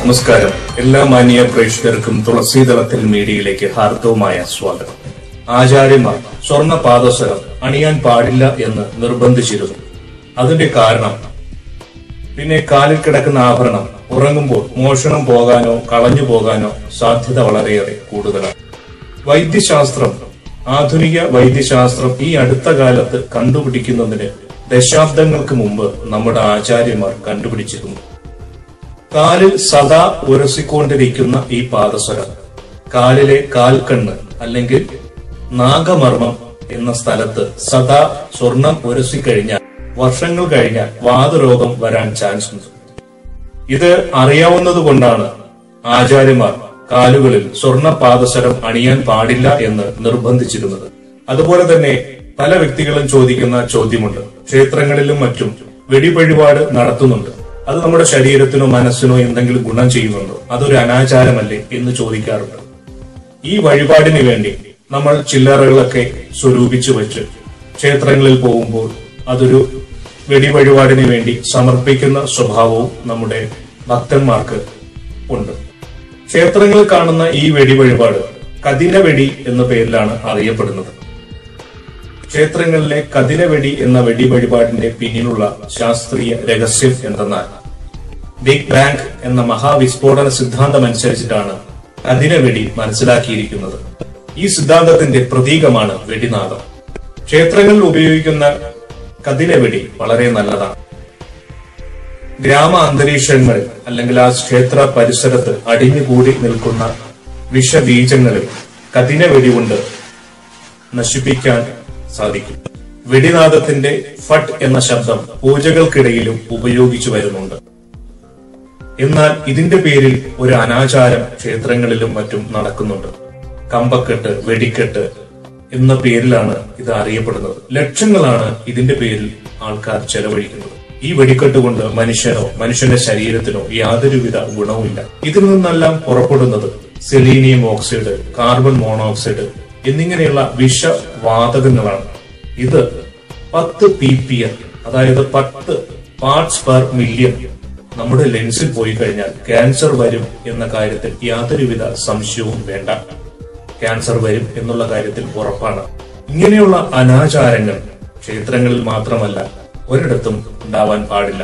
നമസ്കാരം എല്ലാ മാന്യ പ്രേക്ഷകർക്കും തുളസീതളത്തിൽ മീഡിയയിലേക്ക് ഹാർദവുമായ സ്വാഗതം ആചാര്യന്മാർ സ്വർണ്ണ പാദസരം അണിയാൻ പാടില്ല എന്ന് നിർബന്ധിച്ചിരുന്നു അതിന്റെ കാരണം പിന്നെ കാലിൽ കിടക്കുന്ന ആഭരണം ഉറങ്ങുമ്പോൾ മോഷണം പോകാനോ കളഞ്ഞു പോകാനോ സാധ്യത വളരെയേറെ കൂടുതലാണ് വൈദ്യശാസ്ത്രം ആധുനിക വൈദ്യശാസ്ത്രം ഈ അടുത്ത കാലത്ത് കണ്ടുപിടിക്കുന്നതിന് ദശാബ്ദങ്ങൾക്ക് മുമ്പ് നമ്മുടെ ആചാര്യന്മാർ കണ്ടുപിടിച്ചിരുന്നു കാലിൽ സദാ ഉരസിക്കൊണ്ടിരിക്കുന്ന ഈ പാദസ്വരം കാലിലെ കാൽക്കണ്ണ് അല്ലെങ്കിൽ നാഗമർമ്മം എന്ന സ്ഥലത്ത് സദാ സ്വർണം ഉരസിക്കഴിഞ്ഞാൽ വർഷങ്ങൾ കഴിഞ്ഞാൽ വാതരോഗം വരാൻ ചാൻസ് ഉണ്ട് ഇത് അറിയാവുന്നത് കൊണ്ടാണ് ആചാര്യന്മാർ കാലുകളിൽ സ്വർണ്ണ പാദസരം അണിയാൻ പാടില്ല എന്ന് നിർബന്ധിച്ചിരുന്നത് അതുപോലെ തന്നെ പല വ്യക്തികളും ചോദിക്കുന്ന ചോദ്യമുണ്ട് ക്ഷേത്രങ്ങളിലും മറ്റും വെടിവഴിപാട് നടത്തുന്നുണ്ട് അത് നമ്മുടെ ശരീരത്തിനോ മനസ്സിനോ എന്തെങ്കിലും ഗുണം ചെയ്യുന്നുണ്ടോ അതൊരു അനാചാരമല്ലേ എന്ന് ചോദിക്കാറുണ്ട് ഈ വഴിപാടിന് വേണ്ടി നമ്മൾ ചില്ലറകളൊക്കെ സ്വരൂപിച്ചു വെച്ച് ക്ഷേത്രങ്ങളിൽ പോകുമ്പോൾ അതൊരു വെടിവഴിപാടിന് വേണ്ടി സമർപ്പിക്കുന്ന സ്വഭാവവും നമ്മുടെ ഭക്തന്മാർക്ക് ഉണ്ട് ക്ഷേത്രങ്ങളിൽ കാണുന്ന ഈ വെടിവഴിപാട് കതിന വെടി എന്ന പേരിലാണ് അറിയപ്പെടുന്നത് ക്ഷേത്രങ്ങളിലെ കതിരവെടി എന്ന വെടി വഴിപാടിന്റെ പിന്നിലുള്ള ശാസ്ത്രീയ രഹസ്യം എന്തെന്നാൽ ബിഗ് ബാങ് എന്ന മഹാവിസ്ഫോടന സിദ്ധാന്തം അനുസരിച്ചിട്ടാണ് കതിരവെടി മനസ്സിലാക്കിയിരിക്കുന്നത് ഈ സിദ്ധാന്തത്തിന്റെ പ്രതീകമാണ് വെടിനാദം ക്ഷേത്രങ്ങളിൽ ഉപയോഗിക്കുന്ന കതിരവെടി വളരെ നല്ലതാണ് ഗ്രാമ അന്തരീക്ഷങ്ങളിൽ അല്ലെങ്കിൽ ആ ക്ഷേത്ര പരിസരത്ത് അടിഞ്ഞുകൂടി നിൽക്കുന്ന വിഷബീജങ്ങളിൽ കഠിന വെടികൊണ്ട് നശിപ്പിക്കാൻ സാധിക്കും വെടിനാദത്തിന്റെ ഫട്ട് എന്ന ശബ്ദം പൂജകൾക്കിടയിലും ഉപയോഗിച്ചു വരുന്നുണ്ട് എന്നാൽ ഇതിന്റെ പേരിൽ ഒരു അനാചാരം ക്ഷേത്രങ്ങളിലും മറ്റും നടക്കുന്നുണ്ട് കമ്പക്കെട്ട് വെടിക്കെട്ട് എന്ന പേരിലാണ് ഇത് അറിയപ്പെടുന്നത് ലക്ഷങ്ങളാണ് ഇതിന്റെ പേരിൽ ആൾക്കാർ ചെലവഴിക്കുന്നത് ഈ വെടിക്കെട്ട് കൊണ്ട് മനുഷ്യനോ മനുഷ്യന്റെ ശരീരത്തിനോ യാതൊരുവിധ ഗുണവുമില്ല ഇതിൽ നിന്നെല്ലാം പുറപ്പെടുന്നത് സെലീനിയം ഓക്സൈഡ് കാർബൺ മോണോക്സൈഡ് എന്നിങ്ങനെയുള്ള വിഷവാതകങ്ങളാണ് ഇത് പത്ത് പി പി എം അതായത് പത്ത് പാർട്സ് പെർ മില്യൺ നമ്മുടെ ലെൻസിൽ പോയി കഴിഞ്ഞാൽ ക്യാൻസർ വരും എന്ന കാര്യത്തിൽ യാതൊരുവിധ സംശയവും വേണ്ട ക്യാൻസർ വരും എന്നുള്ള കാര്യത്തിൽ ഉറപ്പാണ് ഇങ്ങനെയുള്ള അനാചാരങ്ങൾ ക്ഷേത്രങ്ങളിൽ മാത്രമല്ല ഒരിടത്തും ഉണ്ടാവാൻ പാടില്ല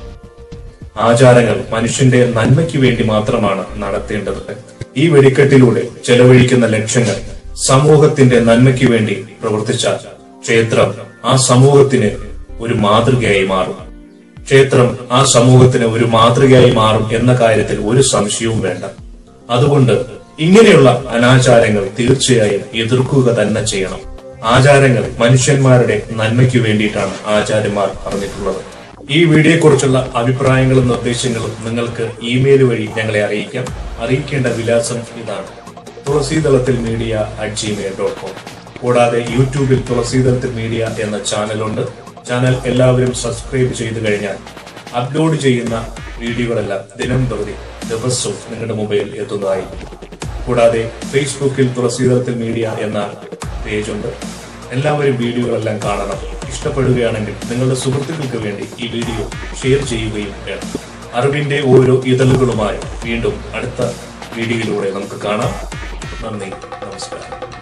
ആചാരങ്ങൾ മനുഷ്യന്റെ നന്മയ്ക്ക് വേണ്ടി മാത്രമാണ് നടത്തേണ്ടത് ഈ വെടിക്കെട്ടിലൂടെ ചെലവഴിക്കുന്ന ലക്ഷ്യങ്ങൾ സമൂഹത്തിന്റെ നന്മയ്ക്ക് വേണ്ടി പ്രവർത്തിച്ചാൽ ക്ഷേത്രം ആ സമൂഹത്തിന് ഒരു മാതൃകയായി മാറും ക്ഷേത്രം ആ സമൂഹത്തിന് ഒരു മാതൃകയായി മാറും എന്ന കാര്യത്തിൽ ഒരു സംശയവും വേണ്ട അതുകൊണ്ട് ഇങ്ങനെയുള്ള അനാചാരങ്ങൾ തീർച്ചയായും എതിർക്കുക തന്നെ ചെയ്യണം ആചാരങ്ങൾ മനുഷ്യന്മാരുടെ നന്മയ്ക്ക് വേണ്ടിയിട്ടാണ് ആചാര്യന്മാർ പറഞ്ഞിട്ടുള്ളത് ഈ വീഡിയോയെക്കുറിച്ചുള്ള അഭിപ്രായങ്ങളും നിർദ്ദേശങ്ങളും നിങ്ങൾക്ക് ഇമെയിൽ വഴി ഞങ്ങളെ അറിയിക്കാം അറിയിക്കേണ്ട വിലാസം ഇതാണ് തുളസീതളത്തിൽ media at Gmail dot com കൂടാതെ യൂട്യൂബിൽ തുളസീതളത്തിൽ മീഡിയ എന്ന ചാനലുണ്ട് ചാനൽ എല്ലാവരും സബ്സ്ക്രൈബ് ചെയ്തു കഴിഞ്ഞാൽ അപ്ലോഡ് ചെയ്യുന്ന വീഡിയോകളെല്ലാം ദിനം പ്രതി ദിവസവും നിങ്ങളുടെ മൊബൈലിൽ എത്തുന്നതായിരിക്കും കൂടാതെ ഫേസ്ബുക്കിൽ തുളസീതളത്തിൽ മീഡിയ എന്ന പേജുണ്ട് എല്ലാവരും വീഡിയോകളെല്ലാം കാണണം ഇഷ്ടപ്പെടുകയാണെങ്കിൽ നിങ്ങളുടെ സുഹൃത്തുക്കൾക്ക് വേണ്ടി ഈ വീഡിയോ ഷെയർ ചെയ്യുകയും വേണം അറിവിന്റെ ഓരോ ഇതളുകളുമായി വീണ്ടും അടുത്ത വീഡിയോയിലൂടെ നമുക്ക് കാണാം നന്ദി നമസ്കാരം